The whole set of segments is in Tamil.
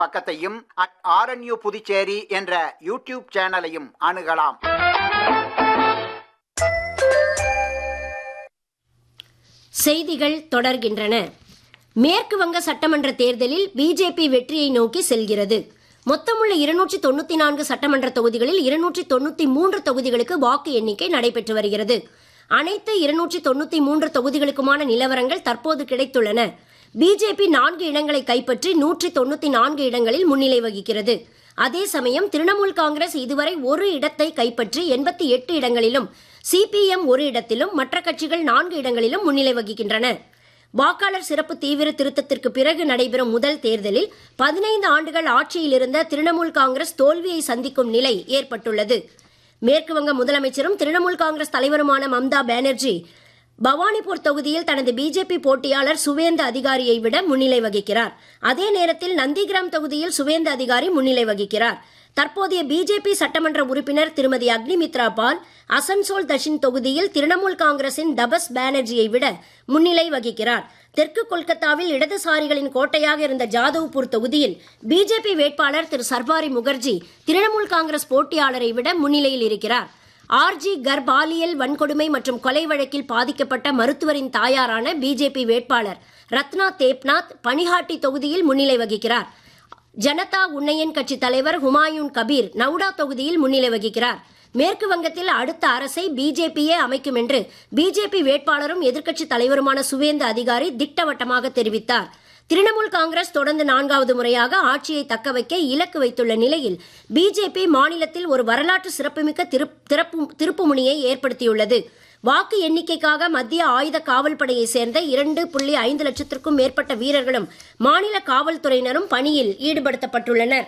பக்கத்தையும் அட் ஆர்என்யூ புதுச்சேரி என்ற யூடியூப் சேனலையும் அணுகலாம் செய்திகள் தொடர்கின்றன மேற்கு வங்க சட்டமன்ற தேர்தலில் பிஜேபி வெற்றியை நோக்கி செல்கிறது மொத்தமுள்ள இருநூற்றி தொண்ணூத்தி நான்கு சட்டமன்ற தொகுதிகளில் இருநூற்றி தொண்ணூத்தி மூன்று தொகுதிகளுக்கு வாக்கு எண்ணிக்கை நடைபெற்று வருகிறது அனைத்து இருநூற்றி தொண்ணூத்தி மூன்று தொகுதிகளுக்குமான நிலவரங்கள் தற்போது கிடைத்துள்ளன பிஜேபி நான்கு இடங்களை கைப்பற்றி நூற்றி தொண்ணூத்தி நான்கு இடங்களில் முன்னிலை வகிக்கிறது அதே சமயம் திரிணாமுல் காங்கிரஸ் இதுவரை ஒரு இடத்தை கைப்பற்றி எண்பத்தி எட்டு இடங்களிலும் சிபிஎம் ஒரு இடத்திலும் மற்ற கட்சிகள் நான்கு இடங்களிலும் முன்னிலை வகிக்கின்றன வாக்காளர் சிறப்பு தீவிர திருத்தத்திற்கு பிறகு நடைபெறும் முதல் தேர்தலில் பதினைந்து ஆண்டுகள் ஆட்சியில் இருந்த திரிணாமுல் காங்கிரஸ் தோல்வியை சந்திக்கும் நிலை ஏற்பட்டுள்ளது மேற்கு வங்க முதலமைச்சரும் திரிணாமுல் காங்கிரஸ் தலைவருமான மம்தா பானர்ஜி பவானிபூர் தொகுதியில் தனது பிஜேபி போட்டியாளர் சுவேந்த அதிகாரியை விட முன்னிலை வகிக்கிறார் அதே நேரத்தில் நந்திகிராம் தொகுதியில் சுவேந்த அதிகாரி முன்னிலை வகிக்கிறார் தற்போதைய பிஜேபி சட்டமன்ற உறுப்பினர் திருமதி அக்னிமித்ரா பால் அசன்சோல் தஷின் தொகுதியில் திரிணாமுல் காங்கிரசின் தபஸ் பானர்ஜியை விட முன்னிலை வகிக்கிறார் தெற்கு கொல்கத்தாவில் இடதுசாரிகளின் கோட்டையாக இருந்த ஜாதவ்பூர் தொகுதியில் பிஜேபி வேட்பாளர் திரு சர்பாரி முகர்ஜி திரிணாமுல் காங்கிரஸ் போட்டியாளரை விட முன்னிலையில் இருக்கிறார் ஆர்ஜி கர் பாலியல் வன்கொடுமை மற்றும் கொலை வழக்கில் பாதிக்கப்பட்ட மருத்துவரின் தாயாரான பிஜேபி வேட்பாளர் ரத்னா தேப்நாத் பனிஹாட்டி தொகுதியில் முன்னிலை வகிக்கிறார் ஜனதா உன்னையன் கட்சி தலைவர் ஹுமாயூன் கபீர் நவுடா தொகுதியில் முன்னிலை வகிக்கிறார் மேற்கு வங்கத்தில் அடுத்த அரசை பிஜேபியே அமைக்கும் என்று பிஜேபி வேட்பாளரும் எதிர்க்கட்சி தலைவருமான சுவேந்த அதிகாரி திட்டவட்டமாக தெரிவித்தார் திரிணாமுல் காங்கிரஸ் தொடர்ந்து நான்காவது முறையாக ஆட்சியை தக்க வைக்க இலக்கு வைத்துள்ள நிலையில் பிஜேபி மாநிலத்தில் ஒரு வரலாற்று சிறப்புமிக்க திருப்பு திருப்புமுனையை ஏற்படுத்தியுள்ளது வாக்கு எண்ணிக்கைக்காக மத்திய ஆயுத காவல் படையை சேர்ந்த இரண்டு புள்ளி ஐந்து லட்சத்திற்கும் மேற்பட்ட வீரர்களும் மாநில காவல்துறையினரும் பணியில் ஈடுபடுத்தப்பட்டுள்ளனர்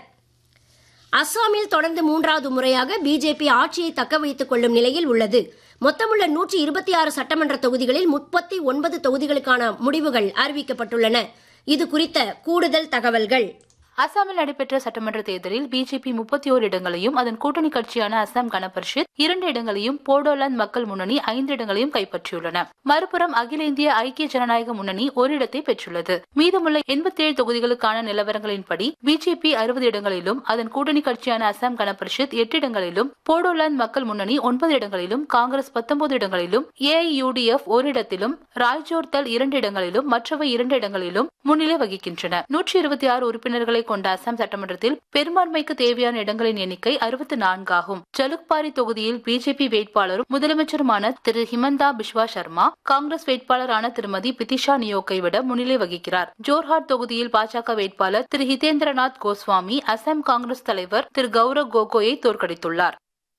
அஸ்ஸாமில் தொடர்ந்து மூன்றாவது முறையாக பிஜேபி ஆட்சியை தக்க வைத்துக் கொள்ளும் நிலையில் உள்ளது மொத்தமுள்ள நூற்றி இருபத்தி ஆறு சட்டமன்ற தொகுதிகளில் முப்பத்தி ஒன்பது தொகுதிகளுக்கான முடிவுகள் அறிவிக்கப்பட்டுள்ளன இது குறித்த கூடுதல் தகவல்கள் அசாமில் நடைபெற்ற சட்டமன்ற தேர்தலில் பிஜேபி முப்பத்தி ஓரு இடங்களையும் அதன் கூட்டணி கட்சியான அசாம் கனபரிஷத் இரண்டு இடங்களையும் போடோலாந்து மக்கள் முன்னணி ஐந்து இடங்களையும் கைப்பற்றியுள்ளன மறுபுறம் அகில இந்திய ஐக்கிய ஜனநாயக முன்னணி ஒரு இடத்தை பெற்றுள்ளது மீதமுள்ள எண்பத்தி ஏழு தொகுதிகளுக்கான நிலவரங்களின்படி பிஜேபி அறுபது இடங்களிலும் அதன் கூட்டணி கட்சியான அசாம் கனபரிஷத் எட்டு இடங்களிலும் போடோலாந்து மக்கள் முன்னணி ஒன்பது இடங்களிலும் காங்கிரஸ் பத்தொன்பது இடங்களிலும் ஏஐயுடிஎஃப் ஒரு இடத்திலும் ராய்ஜோர் தல் இரண்டு இடங்களிலும் மற்றவை இரண்டு இடங்களிலும் முன்னிலை வகிக்கின்றன நூற்றி இருபத்தி ஆறு உறுப்பினர்களை கொண்ட அசாம் சட்டமன்றத்தில் பெரும்பான்மைக்கு தேவையான இடங்களின் எண்ணிக்கை அறுபத்தி நான்காகும் ஜலுக்பாரி தொகுதியில் பிஜேபி வேட்பாளரும் முதலமைச்சருமான திரு ஹிமந்தா பிஸ்வா சர்மா காங்கிரஸ் வேட்பாளரான திருமதி பிதிஷா நியோக்கை விட முன்னிலை வகிக்கிறார் ஜோர்ஹாட் தொகுதியில் பாஜக வேட்பாளர் திரு ஹிதேந்திரநாத் கோஸ்வாமி அசாம் காங்கிரஸ் தலைவர் திரு கௌரவ் கோகோயை தோற்கடித்துள்ளார்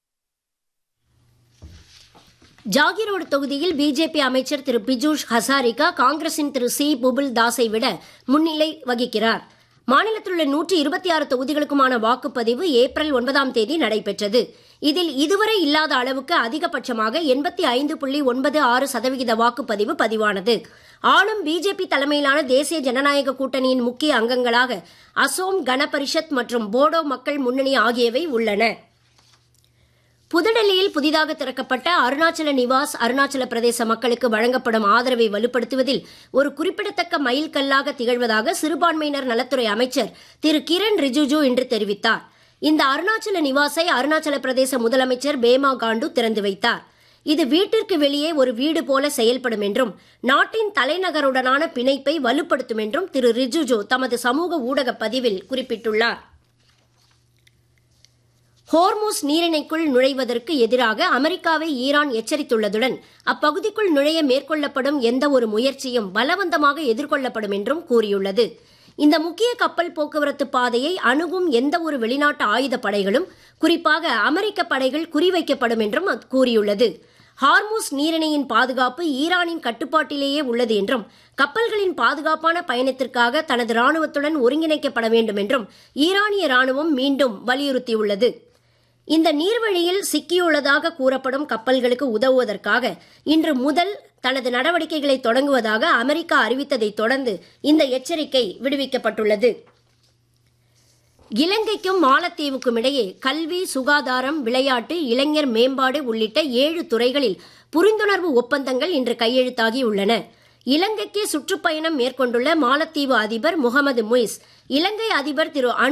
ஜாகிரோடு தொகுதியில் பிஜேபி அமைச்சர் திரு பிஜூஷ் ஹசாரிகா காங்கிரசின் திரு சி புபுல் தாஸை விட முன்னிலை வகிக்கிறார் மாநிலத்தில் உள்ள நூற்றி இருபத்தி ஆறு தொகுதிகளுக்குமான வாக்குப்பதிவு ஏப்ரல் ஒன்பதாம் தேதி நடைபெற்றது இதில் இதுவரை இல்லாத அளவுக்கு அதிகபட்சமாக எண்பத்தி ஐந்து புள்ளி ஒன்பது ஆறு சதவிகித வாக்குப்பதிவு பதிவானது ஆளும் பிஜேபி தலைமையிலான தேசிய ஜனநாயக கூட்டணியின் முக்கிய அங்கங்களாக அசோம் கனபரிஷத் மற்றும் போடோ மக்கள் முன்னணி ஆகியவை உள்ளன புதுடெல்லியில் புதிதாக திறக்கப்பட்ட அருணாச்சல நிவாஸ் அருணாச்சல பிரதேச மக்களுக்கு வழங்கப்படும் ஆதரவை வலுப்படுத்துவதில் ஒரு குறிப்பிடத்தக்க மைல்கல்லாக திகழ்வதாக சிறுபான்மையினர் நலத்துறை அமைச்சர் திரு கிரண் ரிஜிஜு இன்று தெரிவித்தார் இந்த அருணாச்சல நிவாஸை அருணாச்சல பிரதேச முதலமைச்சர் பேமா காண்டு திறந்து வைத்தார் இது வீட்டிற்கு வெளியே ஒரு வீடு போல செயல்படும் என்றும் நாட்டின் தலைநகருடனான பிணைப்பை வலுப்படுத்தும் என்றும் திரு ரிஜிஜு தமது சமூக ஊடக பதிவில் குறிப்பிட்டுள்ளார் ஹோர்மூஸ் நீரிணைக்குள் நுழைவதற்கு எதிராக அமெரிக்காவை ஈரான் எச்சரித்துள்ளதுடன் அப்பகுதிக்குள் நுழைய மேற்கொள்ளப்படும் எந்த ஒரு முயற்சியும் பலவந்தமாக எதிர்கொள்ளப்படும் என்றும் கூறியுள்ளது இந்த முக்கிய கப்பல் போக்குவரத்து பாதையை அணுகும் எந்த ஒரு வெளிநாட்டு ஆயுத படைகளும் குறிப்பாக அமெரிக்க படைகள் குறிவைக்கப்படும் என்றும் அது கூறியுள்ளது ஹார்மூஸ் நீரிணையின் பாதுகாப்பு ஈரானின் கட்டுப்பாட்டிலேயே உள்ளது என்றும் கப்பல்களின் பாதுகாப்பான பயணத்திற்காக தனது ராணுவத்துடன் ஒருங்கிணைக்கப்பட வேண்டும் என்றும் ஈரானிய ராணுவம் மீண்டும் வலியுறுத்தியுள்ளது இந்த நீர்வழியில் சிக்கியுள்ளதாக கூறப்படும் கப்பல்களுக்கு உதவுவதற்காக இன்று முதல் தனது நடவடிக்கைகளை தொடங்குவதாக அமெரிக்கா அறிவித்ததை தொடர்ந்து இந்த எச்சரிக்கை விடுவிக்கப்பட்டுள்ளது இலங்கைக்கும் மாலத்தீவுக்கும் இடையே கல்வி சுகாதாரம் விளையாட்டு இளைஞர் மேம்பாடு உள்ளிட்ட ஏழு துறைகளில் புரிந்துணர்வு ஒப்பந்தங்கள் இன்று கையெழுத்தாகி உள்ளன இலங்கைக்கு சுற்றுப்பயணம் மேற்கொண்டுள்ள மாலத்தீவு அதிபர் முகமது முய்ஸ் இலங்கை அதிபர் திரு